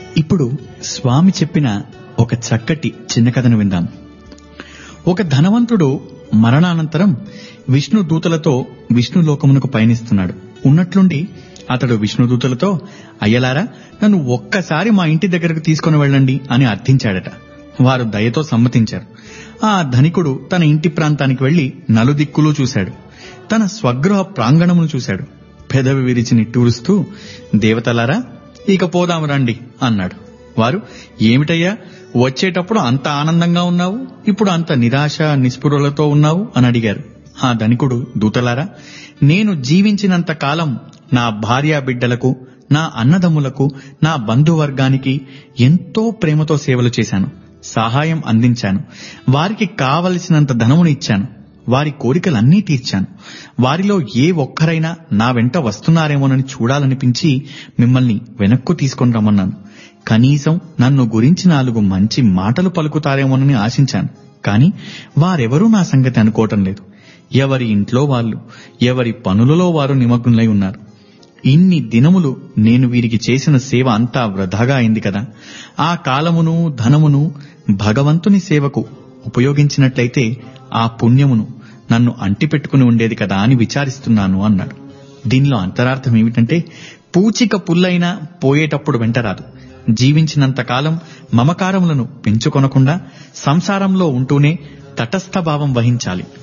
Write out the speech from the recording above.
ఇప్పుడు స్వామి చెప్పిన ఒక చక్కటి చిన్న కథను విందాం ఒక ధనవంతుడు మరణానంతరం విష్ణు దూతలతో విష్ణు లోకమునకు పయనిస్తున్నాడు ఉన్నట్లుండి అతడు విష్ణు దూతలతో అయ్యలారా నన్ను ఒక్కసారి మా ఇంటి దగ్గరకు తీసుకుని వెళ్ళండి అని అర్థించాడట వారు దయతో సమ్మతించారు ఆ ధనికుడు తన ఇంటి ప్రాంతానికి వెళ్లి నలుదిక్కులు చూశాడు తన స్వగృహ ప్రాంగణమును చూశాడు పెదవి విరిచి నిట్టూరుస్తూ దేవతలారా ఇక పోదాం రండి అన్నాడు వారు ఏమిటయ్యా వచ్చేటప్పుడు అంత ఆనందంగా ఉన్నావు ఇప్పుడు అంత నిరాశ నిస్పృహలతో ఉన్నావు అని అడిగారు ఆ ధనికుడు దూతలారా నేను జీవించినంత కాలం నా భార్యా బిడ్డలకు నా అన్నదమ్ములకు నా బంధువర్గానికి ఎంతో ప్రేమతో సేవలు చేశాను సహాయం అందించాను వారికి కావలసినంత ధనమును ఇచ్చాను వారి కోరికలన్నీ తీర్చాను వారిలో ఏ ఒక్కరైనా నా వెంట వస్తున్నారేమోనని చూడాలనిపించి మిమ్మల్ని వెనక్కు తీసుకొని రమ్మన్నాను కనీసం నన్ను గురించి నాలుగు మంచి మాటలు పలుకుతారేమోనని ఆశించాను కాని వారెవరూ నా సంగతి అనుకోవటం లేదు ఎవరి ఇంట్లో వాళ్ళు ఎవరి పనులలో వారు నిమగ్నులై ఉన్నారు ఇన్ని దినములు నేను వీరికి చేసిన సేవ అంతా వృధాగా అయింది కదా ఆ కాలమును ధనమును భగవంతుని సేవకు ఉపయోగించినట్లయితే ఆ పుణ్యమును నన్ను అంటిపెట్టుకుని ఉండేది కదా అని విచారిస్తున్నాను అన్నాడు దీనిలో అంతరార్థం ఏమిటంటే పూచిక పుల్లైనా పోయేటప్పుడు వెంటరాదు జీవించినంత కాలం మమకారములను పెంచుకొనకుండా సంసారంలో ఉంటూనే తటస్థ భావం వహించాలి